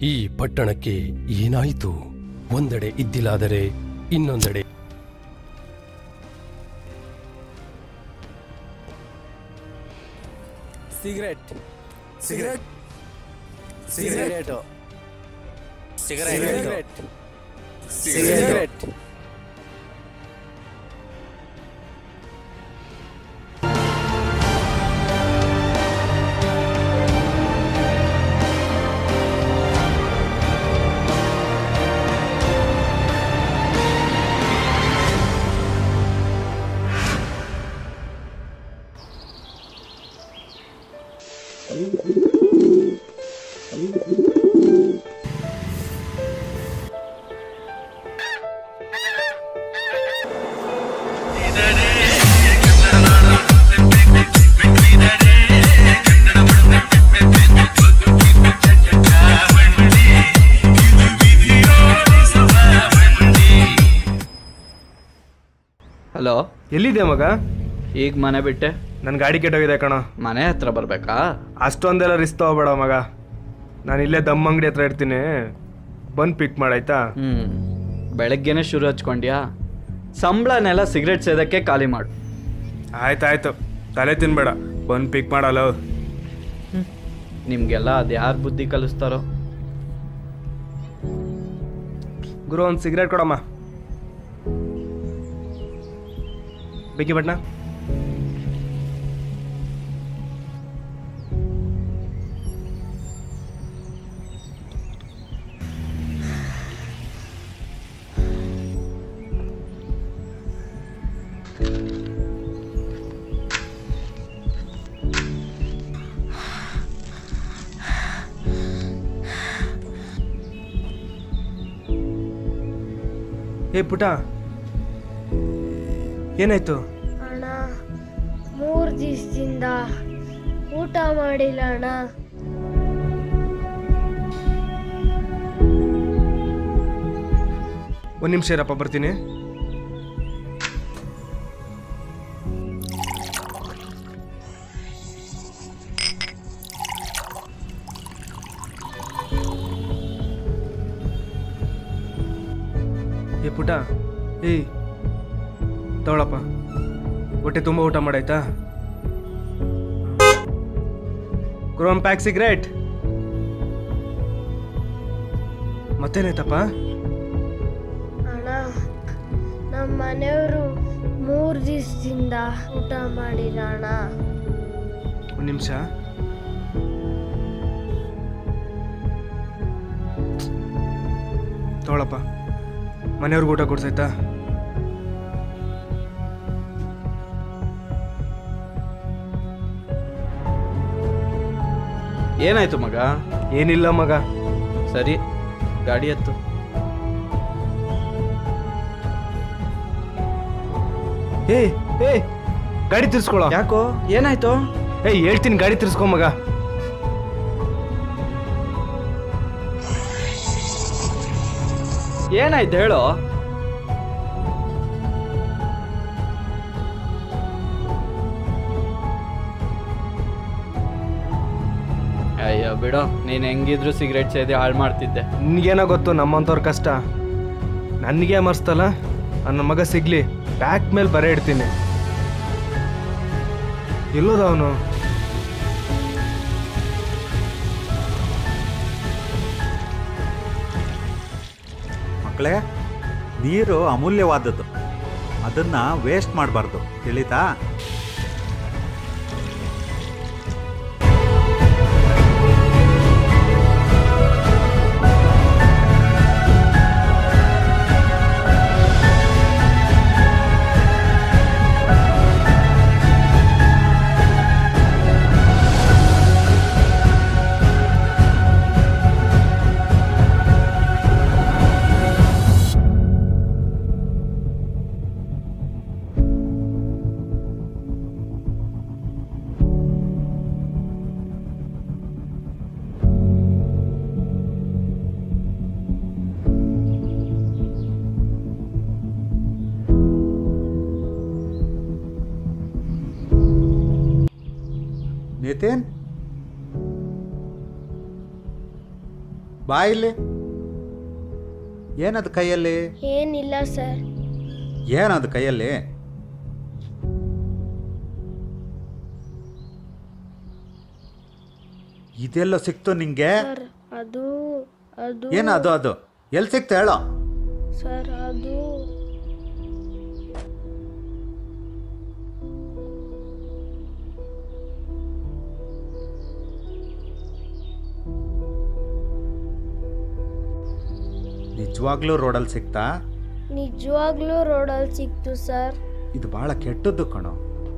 ಈ ಪಟ್ಟಣಕ್ಕೆ ಏನಾಯಿತು ಒಂದೆಡೆ ಇದ್ದಿಲಾದರೆ ಇನ್ನೊಂದೆಡೆ cigarette cigarette cigarette cigarette cigarette hello ಎಲ್ಲಿದೆ ಮಗ ಈಗ ಮನೆ ಬಿಟ್ಟೆ ನನ್ನ ಗಾಡಿ ಕೆಟ್ಟೋಗಿದೆ ಕಣ ಮನೆ ಹತ್ರ ಬರಬೇಕಾ ಅಷ್ಟೊಂದೆಲ್ಲ ರಿಸ್ಕ್ ತಗೋಬೇಡ ಮಗ ನಾನು ಇಲ್ಲೇ ದಮ್ ಅಂಗಡಿ ಹತ್ರ ಇರ್ತೀನಿ ಬಂದು ಪಿಕ್ ಮಾಡಾಯ್ತಾ ಹ್ಞೂ ಬೆಳಗ್ಗೆನೆ ಶುರು ಹಚ್ಕೊಂಡ್ಯಾ ಸಂಬಳನೆಲ್ಲ ಸಿಗರೆಟ್ ಸೇದಕ್ಕೆ ಖಾಲಿ ಮಾಡು ಆಯ್ತಾಯ್ತು ತಲೆ ತಿನ್ಬೇಡ ಬಂದು ಪಿಕ್ ಮಾಡಲ್ಲ ನಿಮಗೆಲ್ಲ ಅದು ಯಾರು ಬುದ್ಧಿ ಕಲಿಸ್ತಾರೋ ಗುರು ಒಂದು ಸಿಗರೇಟ್ ಕೊಡಮ್ಮ ಬೇಕಿ ಬಟ್ನ ಏ ಪುಟ ಏನಾಯ್ತು ಅಣ್ಣ ಮೂರು ದಿವಸದಿಂದ ಊಟ ಮಾಡಿಲ್ಲ ಅಣ್ಣ ಒಂದು ನಿಮಿಷ ಇರಪ್ಪ ಬರ್ತೀನಿ ಏ ಪುಟ ಏಯ್ ತಗೊಳಪ್ಪ ಹೊಟ್ಟೆ ತುಂಬ ಊಟ ಮಾಡಾಯ್ತಾ ಕ್ರೋಮ್ ಪ್ಯಾಕ್ ಸಿಗರೇಟ್ ಮತ್ತೇನಾಯ್ತಪ್ಪ ಅಣ್ಣ ನಮ್ಮ ಮನೆಯವರು ಮೂರು ದಿವಸದಿಂದ ಊಟ ಮಾಡಿಲ್ಲ ಅಣ್ಣ ಒಂದು ನಿಮಿಷ ತಗೊಳಪ್ಪ ಮನೆಯವ್ರಿಗೆ ಊಟ ಕೊಡ್ಸಾಯ್ತಾ ಏನಾಯ್ತು ಮಗ ಏನಿಲ್ಲ ಮಗ ಸರಿ ಗಾಡಿ ಹತ್ತು ಏ ಏ ಗಾಡಿ ತಿರ್ಸ್ಕೊಳ ಯಾಕೋ ಏನಾಯ್ತು ಏಯ್ ಹೇಳ್ತೀನಿ ಗಾಡಿ ತಿರ್ಸ್ಕೊ ಮಗ ಏನಾಯ್ತು ಹೇಳು ಅಯ್ಯೋ ಬಿಡೋ ನೀನು ಹೆಂಗಿದ್ರು ಸಿಗರೇಟ್ ಸೇದಿ ಹಾಳು ಮಾಡ್ತಿದ್ದೆ ನಿನ್ಗೇನೋ ಗೊತ್ತು ನಮ್ಮಂಥವ್ರ ಕಷ್ಟ ನನಗೆ ಮರ್ಸ್ತಲ್ಲ ನನ್ನ ಮಗ ಸಿಗ್ಲಿ ಬ್ಯಾಕ್ ಮೇಲೆ ಬರೆ ಇಡ್ತೀನಿ ಎಲ್ಲೋದ ಅವನು ಮಕ್ಕಳೇ ನೀರು ಅಮೂಲ್ಯವಾದದ್ದು ಅದನ್ನ ವೇಸ್ಟ್ ಮಾಡಬಾರ್ದು ತಿಳಿತಾ ನಿತಿನ್ ಬಾ ಇಲ್ಲಿ ಏನದು ಕೈಯಲ್ಲಿ ಏನಿಲ್ಲ ಸರ್ ಏನದು ಕೈಯಲ್ಲಿ ಇದೆಲ್ಲ ಸಿಕ್ತು ನಿಂಗೆ ಸರ್ ಅದು ಅದು ಏನು ಅದು ಅದು ಎಲ್ಲಿ ಸಿಕ್ತು ಹೇಳೋ ಸರ್ ಅದು ನಿಜವಾಗ್ಲೂ ರೋಡಲ್ಲಿ ಸಿಕ್ತಾ ನಿಜವಾಗ್ಲೂ ರೋಡಲ್ಲಿ ಸಿಕ್ತು ಸರ್ ಇದು ಬಹಳ ಕೆಟ್ಟದ್ದು ಕಣೋ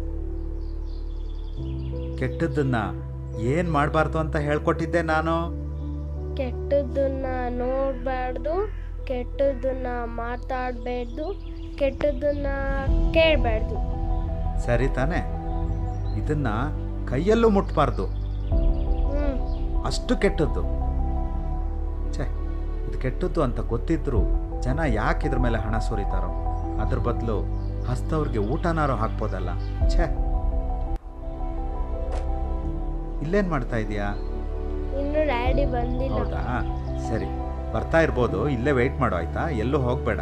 ಕೆಟ್ಟದ್ದನ್ನ ಏನ್ ಮಾಡಬಾರ್ದು ಅಂತ ಹೇಳ್ಕೊಟ್ಟಿದ್ದೆ ನಾನು ಕೆಟ್ಟದ್ದನ್ನ ನೋಡಬಾರ್ದು ಕೆಟ್ಟದ್ದನ್ನ ಮಾತಾಡಬಾರ್ದು ಕೆಟ್ಟದ್ದನ್ನ ಕೇಳಬಾರ್ದು ಸರಿ ತಾನೆ ಇದನ್ನ ಕೈಯಲ್ಲೂ ಮುಟ್ಬಾರ್ದು ಹ್ಞೂ ಅಷ್ಟು ಕೆಟ್ಟದ್ದು ಛೇ ಇದು ಕೆಟ್ಟದ್ದು ಅಂತ ಗೊತ್ತಿದ್ರು ಜನ ಯಾಕೆ ಇದ್ರ ಮೇಲೆ ಹಣ ಸುರಿತಾರೋ ಅದ್ರ ಬದಲು ಹಸ್ತವ್ರಿಗೆ ಊಟನಾರು ಹಾಕ್ಬೋದಲ್ಲ ಛೇ ಇಲ್ಲೇನ್ ಮಾಡ್ತಾ ಇದೀಯಾ ಇನ್ನು ಡ್ಯಾಡಿ ಬಂದಿಲ್ಲ ಹೌದಾ ಸರಿ ಬರ್ತಾ ಇರ್ಬೋದು ಇಲ್ಲೇ ವೆಯ್ಟ್ ಮಾಡು ಆಯ್ತಾ ಎಲ್ಲೂ ಹೋಗ್ಬೇಡ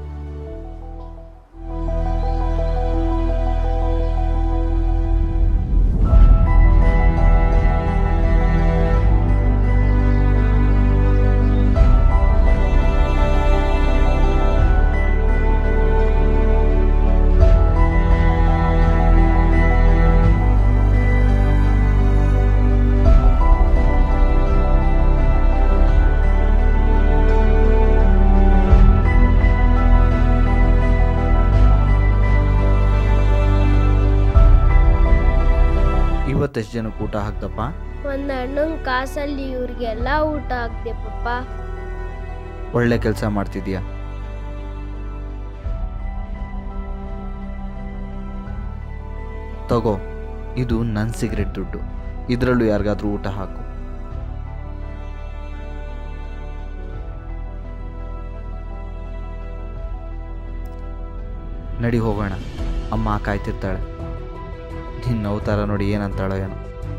ಇವತ್ತೆಷ್ಟು ಜನಕ್ಕೆ ಊಟ ಹಾಕ್ದಪ್ಪ ಒಂದು ಅಣ್ಣನ ಕಾಸಲ್ಲಿ ಇವ್ರಿಗೆಲ್ಲ ಊಟ ಹಾಕ್ದೆ ಪಪ್ಪ ಒಳ್ಳೆ ಕೆಲಸ ಮಾಡ್ತಿದ್ಯಾ ತಗೋ ಇದು ನನ್ನ ಸಿಗರೆಟ್ ದುಡ್ಡು ಇದರಲ್ಲೂ ಯಾರಿಗಾದ್ರೂ ಊಟ ಹಾಕು ನಡಿ ಹೋಗೋಣ ಅಮ್ಮ ಕಾಯ್ತಿರ್ತಾಳೆ ನಿನ್ನ ಅವತಾರ ನೋಡಿ ಏನಂತಾಳೋ ಏನೋ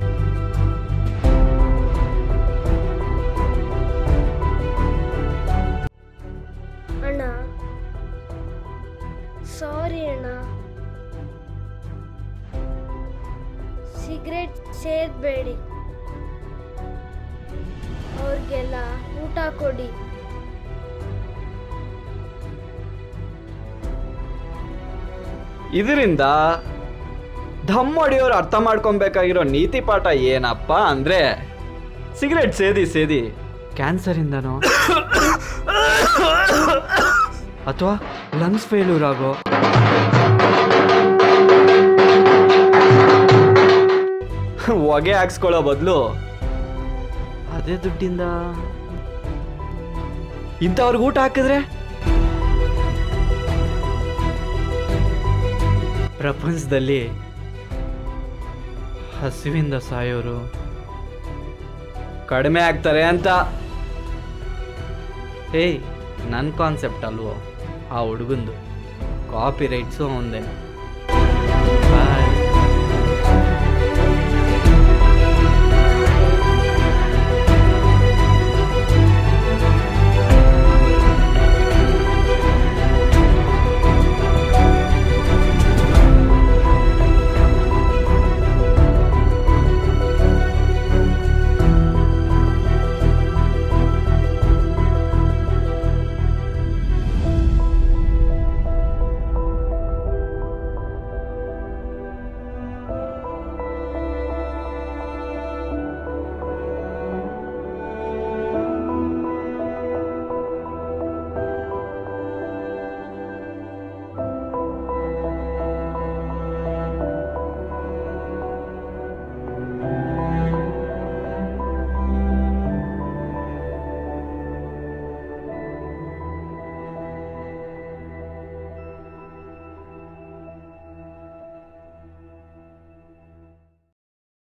ಅಣ್ಣ ಸಾರಿ ಅಣ್ಣ ಸಿಗರೆಟ್ ಸೇರ್ಬೇಡಿ ಅವ್ರಿಗೆಲ್ಲ ಊಟ ಕೊಡಿ ಇದರಿಂದ ಧಮ್ ಹೊಡಿಯೋರು ಅರ್ಥ ಮಾಡ್ಕೊಬೇಕಾಗಿರೋ ನೀತಿ ಪಾಠ ಏನಪ್ಪ ಅಂದ್ರೆ ಸಿಗರೆಟ್ ಸೇದಿ ಸೇದಿ ಕ್ಯಾನ್ಸರಿಂದನೋ ಅಥವಾ ಲಂಗ್ಸ್ ಫೇಲ್ಯೂರ್ ಆಗೋ ಹೊಗೆ ಹಾಕ್ಸ್ಕೊಳ್ಳೋ ಬದಲು ಅದೇ ದುಡ್ಡಿಂದ ಇಂಥವ್ರಿಗೆ ಊಟ ಹಾಕಿದ್ರೆ ಪ್ರಪಂಚದಲ್ಲಿ ಹಸಿವಿಂದ ಸಾಯೋರು ಕಡಿಮೆ ಆಗ್ತಾರೆ ಅಂತ ಏಯ್ ನನ್ನ ಕಾನ್ಸೆಪ್ಟ್ ಅಲ್ವೋ ಆ ಹುಡುಗಂದು ಕಾಪಿ ರೈಟ್ಸು ಒಂದೇ